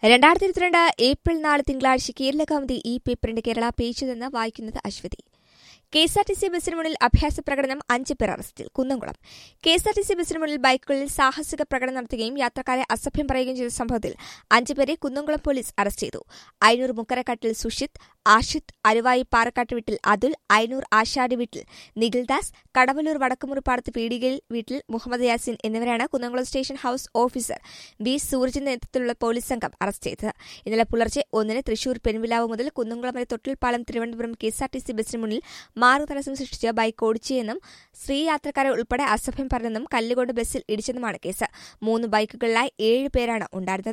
രണ്ടായിരത്തി ഇരുപത്തിരണ്ട് ഏപ്രിൽ നാല് തിങ്കളാഴ്ച കേരള കൗമുദി ഈ പേപ്പറിന്റെ കേരള പേജിൽ നിന്ന് വായിക്കുന്നത് Aswathy K S R T C ബസിന് മുന്നിൽ അഭ്യാസ പ്രകടനം അഞ്ച് പേർ അറസ്റ്റിൽ Kunnamkulam K S R T C ബസിന് മുന്നിൽ ബൈക്കുകളിൽ സാഹസിക പ്രകടനം നടത്തുകയും യാത്രക്കാരെ അസഭ്യം പറയുകയും ചെയ്ത സംഭവത്തിൽ അഞ്ചുപേരെ കുന്നംകുളം പോലീസ് അറസ്റ്റ് ചെയ്തു അയനൂർ മുക്കരക്കാട്ടിൽ സുഷിത് ആഷിത് അരുവായി പാറക്കാട്ട് വീട്ടിൽ അതുൽ അയനൂർ ആശാടി വീട്ടിൽ നിഖിൽദാസ് കടവലൂർ വടക്കുമുറിപ്പാടത്ത് പീടികയിൽ വീട്ടിൽ മുഹമ്മദ് യാസിൻ എന്നിവരാണ് Kunnamkulam station house officer B സൂരജിന്റെ നേതൃത്വത്തിലുള്ള പോലീസ് സംഘം അറസ്റ്റ് ചെയ്തത് ഇന്നലെ പുലർച്ചെ ഒന്നിന് തൃശൂർ പെരുമ്പിലാവ് മുതൽ കുന്നംകുളം വരെ Thottilpalam Thiruvananthapuram K S R T C ബസിന് മുന്നിൽ മാർഗതടസ്സം സൃഷ്ടിച്ച് ബൈക്ക് ഓടിച്ചെന്നും സ്ത്രീ യാത്രക്കാരെ ഉൾപ്പെടെ അസഭ്യം പറഞ്ഞെന്നും കല്ലുകൊണ്ട് ബസ്സിൽ ഇടിച്ചെന്നുമാണ് കേസ് മൂന്ന് ബൈക്കുകളിലായി ഏഴ് പേരാണ് ഉണ്ടായിരുന്നത്